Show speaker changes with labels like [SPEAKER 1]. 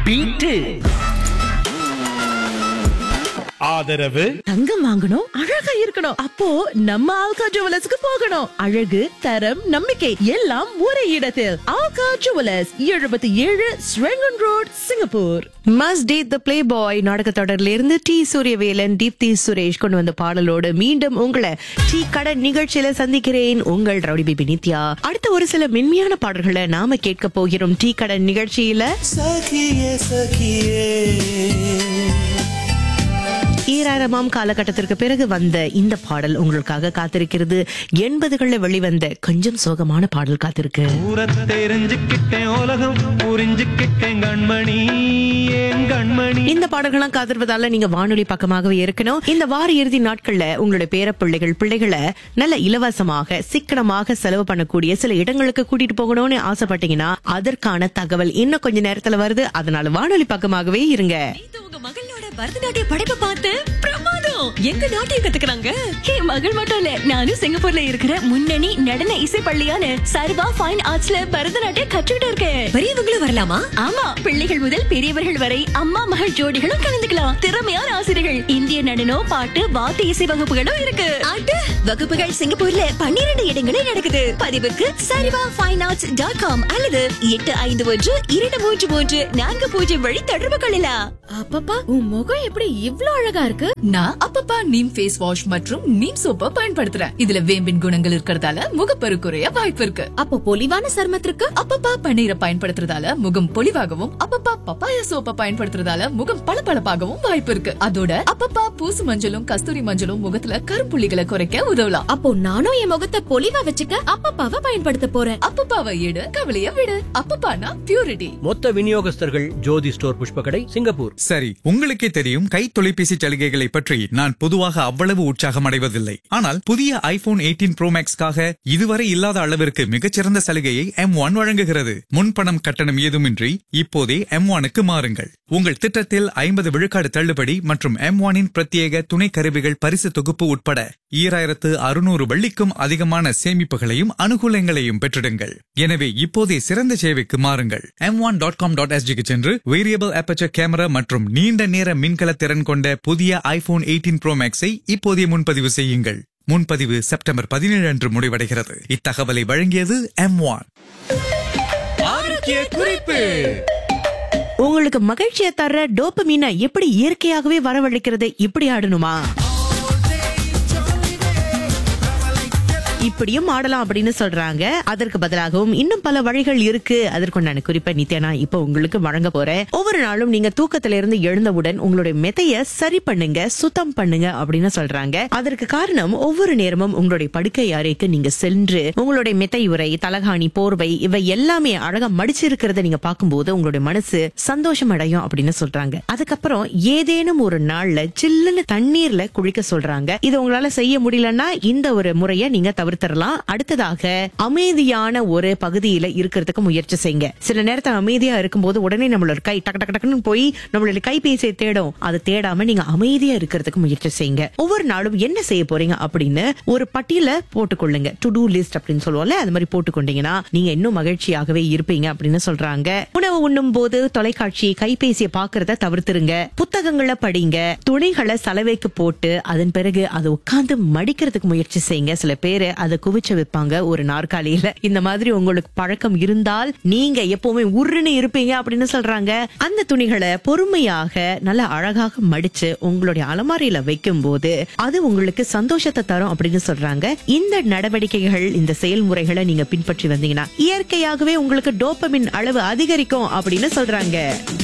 [SPEAKER 1] beat
[SPEAKER 2] ஆதரவு
[SPEAKER 3] தங்கம் வாங்கணும் அழகா இருக்கணும் அப்போ நம்ம ஆல்கா ஜுவலர்ஸ்க்கு போகணும் அழகு தரம் நம்பிக்கை எல்லாம் ஒரே இடத்தில் ஆல்கா ஜுவலர்ஸ் எழுபத்தி ஏழு Serangoon road Singapore must date the playboy நாடக தொடர்ல இருந்து டி சூரியவேலன் தீப்தி சுரேஷ் கொண்டு வந்த பாடலோடு மீண்டும் உங்களை டீ கடை நிகழ்ச்சியில சந்திக்கிறேன் உங்கள் ரவுடி பிபி நித்யா அடுத்த ஒரு சில மென்மையான பாடல்களை நாம கேட்க போகிறோம் டீ கடை நிகழ்ச்சியில
[SPEAKER 4] சகியே சகியே
[SPEAKER 3] ஈராயிரமாம் காலகட்டத்திற்கு பிறகு வந்த இந்த பாடல் உங்களுக்காக காத்திருக்கிறது எண்பதுகளில் வெளிவந்த கொஞ்சம் சோகமான பாடல் காத்திருக்கு
[SPEAKER 4] ஊரை தெரிஞ்சுக்கிட்டேன் உலகம் புரிஞ்சுக்கிட்டேன் கண்மணி ஏன் கண்மணி
[SPEAKER 3] இந்த பாடல்கள்லாம் காத்திருப்பதால நீங்க வானொலி பக்கமாகவே இருக்கணும் இந்த வார இறுதி நாட்கள்ல உங்களுடைய பேர பிள்ளைகள் பிள்ளைகளை நல்ல இலவசமாக சிக்கனமாக செலவு பண்ணக்கூடிய சில இடங்களுக்கு கூட்டிட்டு போகணும்னு ஆசைப்பட்டீங்கன்னா அதற்கான தகவல் இன்னும் கொஞ்ச நேரத்துல வருது அதனால வானொலி பக்கமாகவே இருங்க
[SPEAKER 5] இது உங்க மகளோட பரதநாட்டிய படைப்பை பார்த்து பிரமாதம் எங்க நாட்டையும் கத்துக்கிறாங்க என் மகள் மட்டும் இல்ல நானும் சிங்கப்பூர்ல இருக்கிற முன்னணி நடன இசை பள்ளியான சர்வா ஃபைன் ஆர்ட்ஸ்ல பரதநாட்டியம் கற்றுக்கிட்டு இருக்கேன் பெரியவங்களும் வரலாமா ஆமா பிள்ளைகள் முதல் பெரியவர்கள் வரை அம்மா மகள் ஜோடிகளும் கலந்துக்கலாம் திறமையான ஆசிரியர்கள் இந்திய நடனம் பாட்டு வாத்து இசை வகுப்புகளும் இருக்கு வகுப்புகள் சிங்கப்பூர்ல பன்னிரண்டு இடங்களில் நடக்குது பதிவுக்கு சரிவா ஃபைன் ஆர்ட்ஸ் டாட் காம் அல்லது எட்டு ஐந்து ஒன்று இரண்டு மூன்று மூன்று நான்கு பூஜ்ஜியம் வழி தொடர்பு கொள்ளலாம்
[SPEAKER 6] அப்பப்பா உன் முகம் எப்படி இவ்ளோ அழகா இருக்கு
[SPEAKER 7] நான் அப்பப்பா நீம் ஃபேஸ் வாஷ் மற்றும் நீம் சோப்பை பயன்படுத்துறேன் இதுல வேம்பின் குணங்கள் இருக்கறதால முகப்பரு குறைய வாய்ப்பு இருக்கு
[SPEAKER 6] அப்போ பொலிவான சருமத்திற்கு
[SPEAKER 7] அப்பப்பா பன்னீரை பயன்படுத்துறதால முகம் பொலிவாகவும் அப்பப்பா பப்பாயா சோப்பை பயன்படுத்துறதால முகம் பளபளப்பாகவும் வாய்ப்பு இருக்கு அதோட அப்பப்பா பூசு மஞ்சளும் கஸ்தூரி மஞ்சளும் முகத்துல கருப்புள்ளிகளை குறைக்க உதவலாம்
[SPEAKER 6] அப்போ நானும் என் முகத்தை பொலிவா வச்சுக்க அப்பப்பாவை பயன்படுத்த போறேன்
[SPEAKER 7] அப்பப்பாவை எடு கவலைய விடு அப்பப்பானா பியூரிட்டி
[SPEAKER 8] மொத்த விநியோகஸ்தர்கள் ஜோதி ஸ்டோர் புஷ்பகடை சிங்கப்பூர்
[SPEAKER 9] சரி உங்களுக்கே தெரியும் கை தொலைபேசி சலுகைகளை பற்றி நான் பொதுவாக அவ்வளவு உற்சாகம் அடைவதில்லை ஆனால் புதிய ஐபோன் 18 ப்ரோ மேக்ஸ்க்காக இதுவரை இல்லாத அளவிற்கு மிகச்சிறந்த சலுகையை எம் ஒன் வழங்குகிறது முன்பணம் கட்டணம் ஏதுமின்றி இப்போதே எம் ஒனுக்கு மாறுங்கள் உங்கள் திட்டத்தில் ஐம்பது விழுக்காடு தள்ளுபடி மற்றும் எம் ஒனின் பிரத்யேக துணை கருவிகள் பரிசு தொகுப்பு உட்பட ஈராயிரத்து அறுநூறு வெள்ளிக்கும் அதிகமான சேமிப்புகளையும் அனுகூலங்களையும் பெற்றிடுங்கள் எனவே இப்போதே சிறந்த சேவைக்கு மாறுங்கள் M one dot com dot எஸ்ஜிக்கு சென்று வேரியபிள் அப்பச்சர் கேமரா மற்றும் நீண்ட நேர மின்கல திறன் கொண்ட புதிய ஐபோன் 18 ப்ரோ மேக்ஸை இப்போதே முன்பதிவு செய்யுங்கள் முன்பதிவு செப்டம்பர் பதினேழு அன்று முடிவடைகிறது இத்தகவலை வழங்கியது எம் ஒன்
[SPEAKER 4] ஆரோக்கிய குறிப்பு
[SPEAKER 3] உங்களுக்கு மகிழ்ச்சியை தர்ற டோப்பமீனை எப்படி இயற்கையாகவே வரவழைக்கிறது இப்படி ஆடணுமா இப்படியும் ஆடலாம் அப்படின்னு சொல்றாங்க அதற்கு பதிலாகவும் இன்னும் பல வழிகள் இருக்கு அதற்குண்டான குறிப்பை நித்யானா இப்ப உங்களுக்கு வழங்க போறேன் ஒவ்வொரு நாளும் நீங்க தூக்கத்துல இருந்து எழுந்தவுடன் உங்களுடைய மெத்தைய சரி பண்ணுங்க சுத்தம் பண்ணுங்க அப்படின்னு சொல்றாங்க அதற்கு காரணம் ஒவ்வொரு நேரமும் உங்களுடைய படுக்கை அறைக்கு நீங்க சென்று உங்களுடைய மெத்தை உரை தலகாணி போர்வை இவை எல்லாமே அழகா மடிச்சிருக்கிறத நீங்க பார்க்கும்போது உங்களுடைய மனசு சந்தோஷம் அடையும் அப்படின்னு சொல்றாங்க அதுக்கப்புறம் ஏதேனும் ஒரு நாள்ல சில்லுன்னு தண்ணீர்ல குளிக்க சொல்றாங்க இது உங்களால செய்ய முடியலன்னா இந்த ஒரு முறையை நீங்க தவிர்த்திடலாம் அடுத்ததாக அமைதியான ஒரு பகுதியில இருக்கிறதுக்கு முயற்சி செய்யுங்க சில நேரத்துல அமைதியா இருக்கும்போது உடனே நம்மளோட கை டக்கு டக்கு டக்குன்னு போய் நம்மளோட கைபேசியை தேடும் அதை தேடாம நீங்க அமைதியா இருக்கிறதுக்கு முயற்சி செய்யுங்க ஒவ்வொரு நாளும் என்ன செய்ய போறீங்க அப்படின்னு ஒரு பட்டியல போட்டுக்கொள்ளுங்க டு டூ லிஸ்ட் அப்படின்னு சொல்லுவோம்ல அது மாதிரி போட்டுக்கொண்டீங்கன்னா நீங்க இன்னும் மகிழ்ச்சியாகவே இருப்பீங்க அப்படின்னு சொல்றாங்க உணவு உண்ணும் போது தொலைக்காட்சி கைபேசியை பாக்குறத தவிர்த்துருங்க புத்தகங்களை படிங்க துணிகளை சலவைக்கு போட்டு அதன் பிறகு அதை உட்கார்ந்து மடிக்கிறதுக்கு முயற்சி செய்யுங்க சில பேரு அதை குவிச்சு வைப்பாங்க ஒரு நாற்காலியில இந்த மாதிரி உங்களுக்கு பழக்கம் இருந்தால் நீங்க எப்பவுமே உருன்னு இருப்பீங்க அப்படின்னு சொல்றாங்க அந்த துணிகளை பொறுமையாக நல்ல அழகாக மடிச்சு உங்களுடைய அலமாரியில வைக்கும் போது அது உங்களுக்கு சந்தோஷத்தை தரும் அப்படின்னு சொல்றாங்க இந்த நடவடிக்கைகள் இந்த செயல்முறைகளை நீங்க பின்பற்றி வந்தீங்கன்னா இயற்கையாகவே உங்களுக்கு டோப்பமின் அளவு அதிகரிக்கும் அப்படின்னு சொல்றாங்க